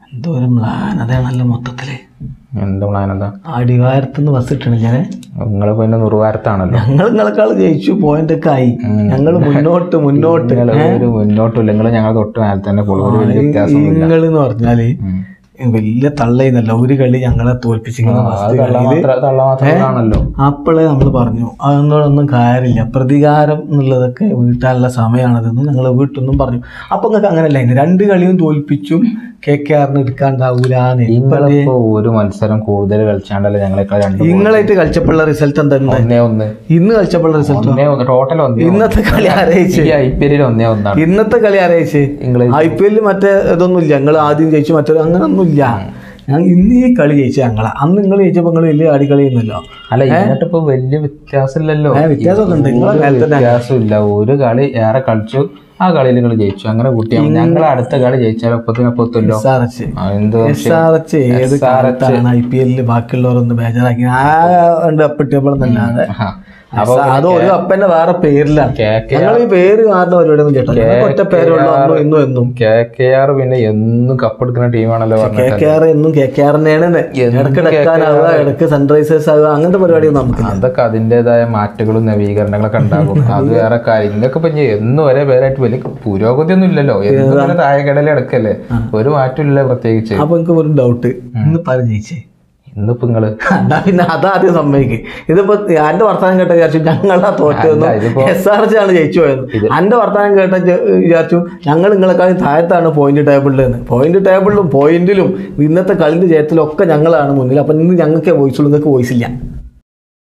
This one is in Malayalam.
എന്തോ ഒരു മ്ലാനതയാണല്ലോ മൊത്തത്തില് എന്ത് പ്ലാൻ എന്താ അടിവാരത്തുനിന്ന് ബസ് ഇട്ടണ ഞാൻ നിങ്ങൾ പിന്നെ നുറുവാരത്താണല്ലോ ഞങ്ങൾ നിങ്ങളെക്കാൾ ജയിച്ചു പോയിന്റ് ഒക്കെ ആയി ഞങ്ങൾ മുന്നോട്ട് മുന്നോട്ട് നിങ്ങൾ ഒരു മുന്നോട്ടില്ല നിങ്ങൾ ഞങ്ങൾ തൊട്ട് മേലെ തന്നെ പോകും ഒരു വലിയ വ്യത്യാസമൊന്നുമില്ല നിങ്ങൾ എന്ന് പറഞ്ഞാല് വലിയ തള്ളയുന്നല്ല ഒരു കളി ഞങ്ങളെ തോൽപ്പിച്ചിരിക്കുന്ന അത് ഫസ്റ്റ് തള്ള കളിയില് മാത്ര തള്ള മാത്രമാണല്ലോ അപ്പോഴേ നമ്മൾ പറഞ്ഞു അതൊന്നും കാര്യമില്ല പ്രതികാരം എന്നുള്ളതൊക്കെ വീട്ടാനുള്ള സമയമാണതെന്ന് ഞങ്ങൾ വീട്ടിൽ പറഞ്ഞു അപ്പൊ നിങ്ങൾക്ക് അങ്ങനെയല്ല ഇന്ന് രണ്ട് കളിയും തോൽപ്പിച്ചും കെ കെ ആറിന് എടുക്കാണ്ടാവൂലാന്ന് നിങ്ങളിപ്പോ ഒരു മത്സരം കൂടുതൽ കളിച്ചാണ്ടല്ലോ ഞങ്ങളെക്കാൾ രണ്ട് goal. നിങ്ങളായിട്ട് കളിച്ചപ്പോഴുള്ള റിസൾട്ട് എന്താ ഒന്നേ ഒന്ന് ഇന്ന് കളിച്ചപ്പോഴുള്ള റിസൾട്ട് ഒന്നേ ഒന്ന് ടോട്ടൽ ഒന്നേ ഒന്ന്. ഇന്നത്തെ കളി ആരയിച്ച് ഈ ഐ പി എല്ലിൽ ഒന്നേ ഒന്നാണ് ഇന്നത്തെ കളി ആരയിച്ച് ഇംഗ്ലീഷ് ഐ പി എല്ലിൽ മറ്റേ ഇതൊന്നുമില്ല ഞങ്ങൾ ആദ്യം ജയിച്ചു മറ്റൊരു അങ്ങനൊന്നുമില്ല ഞാൻ ഇന്ന് ഈ കളി ജയിച്ച ഞങ്ങളെ അന്ന് നിങ്ങൾ ജയിച്ചപ്പോൾ നിങ്ങൾ വലിയ ആടി കളിയൊന്നുമല്ലോ അല്ല എന്നിട്ടിപ്പോ വലിയ വ്യത്യാസമില്ലല്ലോ ഏ, വ്യത്യാസമൊക്കെ ഉണ്ട്. നിങ്ങളെ ഒരു മേലെ തന്നെ. വ്യത്യാസമില്ല ഒരു കളി ഏറെ കളിച്ചു ആ കളിയിൽ നിങ്ങൾ ജയിച്ചു അങ്ങനെ കൂട്ടിയാൽ മതി. ഞങ്ങൾ അടുത്ത കളി ജയിച്ചാൽ ഒപ്പത്തിനൊപ്പത്തല്ലോ എസ് ആർ എച്ച് എന്ത് എസ് ആർ എച്ച് ഏത് കാലത്താണ് ഐ പി എല്ലിൽ ബാക്കിയുള്ളവരൊന്ന് ബേജാറാക്കി ആ ഉണ്ട് അപ്പിട്ടിയപ്പോഴെന്നല്ലാതെ അപ്പൊ അത് ഒരു അപ്പന്റെ വേറെ പേരിലാണ് കെ കെ ഞങ്ങൾ ഈ പേര് കാരണം പരിപാടിയൊന്നും ചേട്ടാ ഞങ്ങൾക്ക് ഒറ്റ പേരുള്ളൂ അന്നും ഇന്നും എന്നും കെ കെ ആർ പിന്നെ എന്നും കപ്പെടുക്കുന്ന ടീമാണല്ലോ കെ പറഞ്ഞത് കെ ആർ എന്നും കെ കെ ആറിനെയാണ് ഇടക്ക് ഡെക്കാനാവുക ഇടക്ക് സൺറൈസേഴ്സ് ആവുക അങ്ങനത്തെ പരിപാടിയൊന്നും നമുക്കില്ല അതൊക്കെ അതിൻ്റെതായ മാറ്റങ്ങളും നവീകരണങ്ങളൊക്കെ ഉണ്ടാകും അത് വേറെ കാര്യം ഇതൊക്കെ ഇപ്പൊ ഇനി എന്നും ഒരേ പേരായിട്ട് വലിയ പുരോഗതി ഒന്നും ഇല്ലല്ലോ എന്നും ഇങ്ങനെ താഴെക്കടലിൽ അടക്കല്ലേ ഒരു മാറ്റമില്ല പ്രത്യേകിച്ച് അപ്പൊ എനിക്ക് ഒരു ഡൗട്ട് ഇന്ന് പല ജയിച്ചേ ഇന്നിപ്പോ നിങ്ങള് എന്നാ പിന്നെ അതാദ്യം സമ്മതിക്കും ഇതിപ്പോ എന്റെ വർത്തമാനം കേട്ട വിചാരിച്ചു ഞങ്ങളാ തോറ്റതെന്നും അല്ല, ഇതിപ്പോ- എസ് ആർ എച്ച് ആണ് ജയിച്ചു പോയത് എന്റെ വർത്തമാനം കേട്ട ജ- വിചാരിച്ചു ഞങ്ങൾ നിങ്ങളെക്കാളും താഴത്താണ് പോയിന്റ് ടേബിളിൽ നിന്ന് പോയിന്റ് ടേബിളിലും പോയിന്റിലും ഇന്നത്തെ കളിന്റെ ജയത്തിലും ഒക്കെ ഞങ്ങളാണ് മുന്നിൽ അപ്പൊ ഇന്ന് ഞങ്ങൾക്ക് വോയിസ് ഉള്ളൂ നിങ്ങൾക്ക് വോയിസ് ഇല്ല